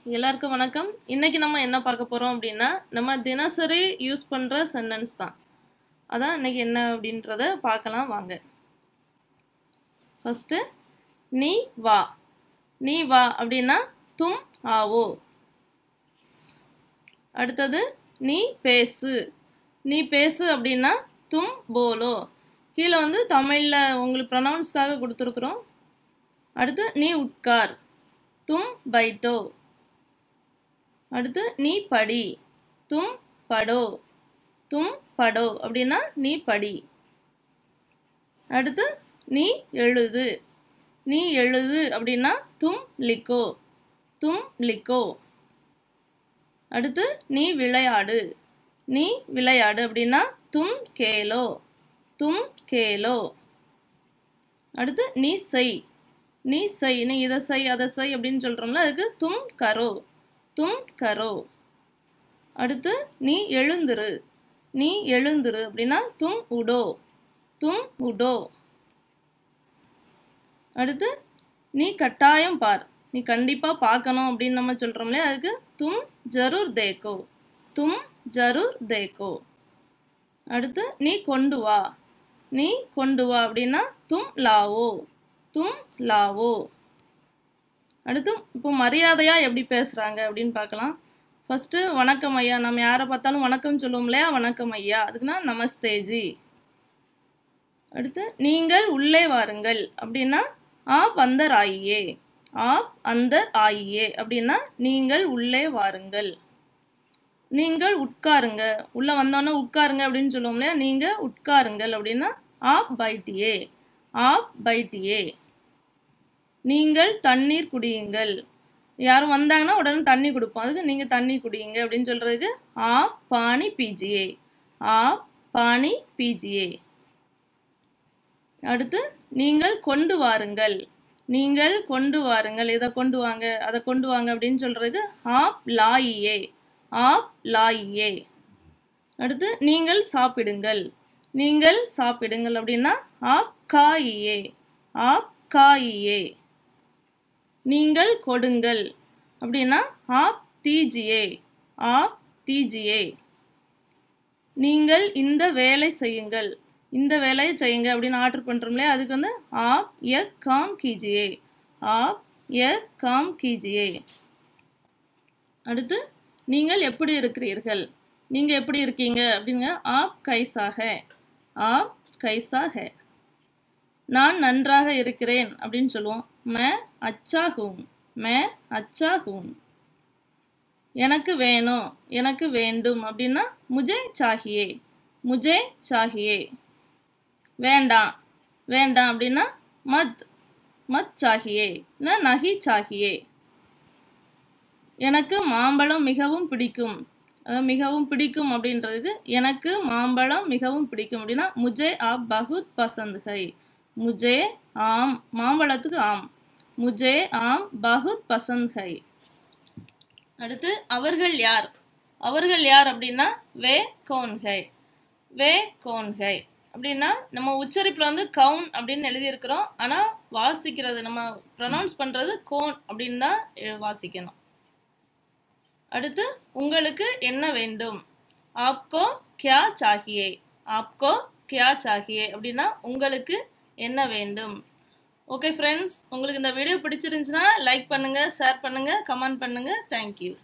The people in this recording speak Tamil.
எல்லாருக்கும் வணக்கம் இன்னைக்கு நம்ம என்ன பார்க்க போறோம் அப்படின்னா நம்ம தினசரி யூஸ் பண்ற சென்டென்ஸ் தான் அதான் இன்னைக்கு என்ன அப்படின்றத பார்க்கலாம் வாங்க ஃபர்ஸ்ட் நீ வா நீ வா அப்படின்னா தும் ஆவோ அடுத்தது நீ பேசு நீ பேசு அப்படின்னா தும் போலோ கீழே வந்து தமிழில் உங்களுக்கு ப்ரொனவுன்ஸ்க்காக கொடுத்துருக்குறோம் அடுத்து நீ உட்கார் தும் பைட்டோ அடுத்து நீ படி தும் படோ தும் படோ அப்படின்னா நீ படி அடுத்து நீ எழுது நீ எழுது அப்படின்னா தும் லிக்கோ தும் லிக்கோ அடுத்து நீ விளையாடு நீ விளையாடு அப்படின்னா தும் கேலோ தும் கேலோ அடுத்து நீ செய் நீ செய் நீ இதை செய் அதை செய் அப்படின்னு சொல்கிறோம்ல அதுக்கு தும் கரோ தும் கரோ அடுத்து நீ எழுந்துரு நீ எழுந்துரு அப்படின்னா தும் உடோ தும் உடோ அடுத்து நீ கட்டாயம் பார் நீ கண்டிப்பாக பார்க்கணும் அப்படின்னு நம்ம சொல்கிறோம்ல அதுக்கு தும் ஜரூர் தேக்கோ தும் ஜரூர் தேக்கோ அடுத்து நீ கொண்டு வா நீ கொண்டு வா அப்படின்னா தும் லாவோ தும் லாவோ அடுத்து இப்போ மரியாதையா எப்படி பேசுறாங்க அப்படின்னு பார்க்கலாம் ஃபர்ஸ்ட் வணக்கம் ஐயா நம்ம யாரை பார்த்தாலும் வணக்கம் சொல்லுவோம் இல்லையா வணக்கம் ஐயா அதுக்குன்னா நமஸ்தேஜி அடுத்து நீங்கள் உள்ளே வாருங்கள் அப்படின்னா ஆப் அந்தர் ஆயியே ஆப் அந்தர் ஆயியே அப்படின்னா நீங்கள் உள்ளே வாருங்கள் நீங்கள் உட்காருங்க உள்ள வந்தோன்னே உட்காருங்க அப்படின்னு சொல்லுவோம் இல்லையா நீங்க உட்காருங்கள் அப்படின்னா ஆப் பைட்டியே ஆப் பைட்டியே நீங்கள் தண்ணீர் குடியுங்கள் யாரும் வந்தாங்கன்னா உடனே தண்ணி கொடுப்போம் அதுக்கு நீங்க தண்ணி குடியுங்க அப்படின்னு சொல்றதுக்கு ஆ பானி பிஜிஏ ஆ பானி பிஜிஏ அடுத்து நீங்கள் கொண்டு வாருங்கள் நீங்கள் கொண்டு வாருங்கள் இதை கொண்டு வாங்க அதை கொண்டு வாங்க அப்படின்னு சொல்றது ஆப் லாயியே ஆப் லாயியே அடுத்து நீங்கள் சாப்பிடுங்கள் நீங்கள் சாப்பிடுங்கள் அப்படின்னா ஆப் காயியே ஆப் காயியே நீங்கள் கொடுங்கள் அப்படின்னா ஆப் தீஜியே ஆப் தீஜியே நீங்கள் இந்த வேலை செய்யுங்கள் இந்த வேலையை செய்யுங்க அப்படின்னு ஆர்டர் பண்ணுறோம்லே அதுக்கு வந்து ஆப் எ காம் கீஜியே ஆப் எ காம் கீஜியே அடுத்து நீங்கள் எப்படி இருக்கிறீர்கள் நீங்கள் எப்படி இருக்கீங்க அப்படிங்க ஆப் கைசாக ஆப் கைசாக நான் நன்றாக இருக்கிறேன் அப்படின்னு சொல்லுவோம் மே அச்சா ஹூம் மே அச்சா ஹூம் எனக்கு வேணும் எனக்கு வேண்டும் அப்படின்னா முஜே சாகியே முஜே சாகியே வேண்டாம் வேண்டாம் அப்படின்னா மத் மத் சாகியே இல்லை நகி சாகியே எனக்கு மாம்பழம் மிகவும் பிடிக்கும் அதாவது மிகவும் பிடிக்கும் அப்படின்றதுக்கு எனக்கு மாம்பழம் மிகவும் பிடிக்கும் அப்படின்னா முஜே ஆப் பகுத் பசந்த் ஹை முஜே ஆம் மாம்பழத்துக்கு ஆம் முஜே ஆம் பகுத் பசந்த் ஹை அடுத்து அவர்கள் யார் அவர்கள் யார் அப்படின்னா வே கவுன் ஹை வே கவுன் ஹை அப்படின்னா நம்ம உச்சரிப்பில் வந்து கவுன் அப்படின்னு எழுதியிருக்கிறோம் ஆனால் வாசிக்கிறது நம்ம ப்ரொனவுன்ஸ் பண்ணுறது கோன் அப்படின்னு தான் வாசிக்கணும் அடுத்து உங்களுக்கு என்ன வேண்டும் ஆப்கோ கியா சாகியே ஆப்கோ கியா சாகியே அப்படின்னா உங்களுக்கு என்ன வேண்டும் ஓகே ஃப்ரெண்ட்ஸ் உங்களுக்கு இந்த வீடியோ பிடிச்சிருந்துச்சுன்னா லைக் பண்ணுங்கள் ஷேர் பண்ணுங்கள் கமெண்ட் பண்ணுங்கள் தேங்க்யூ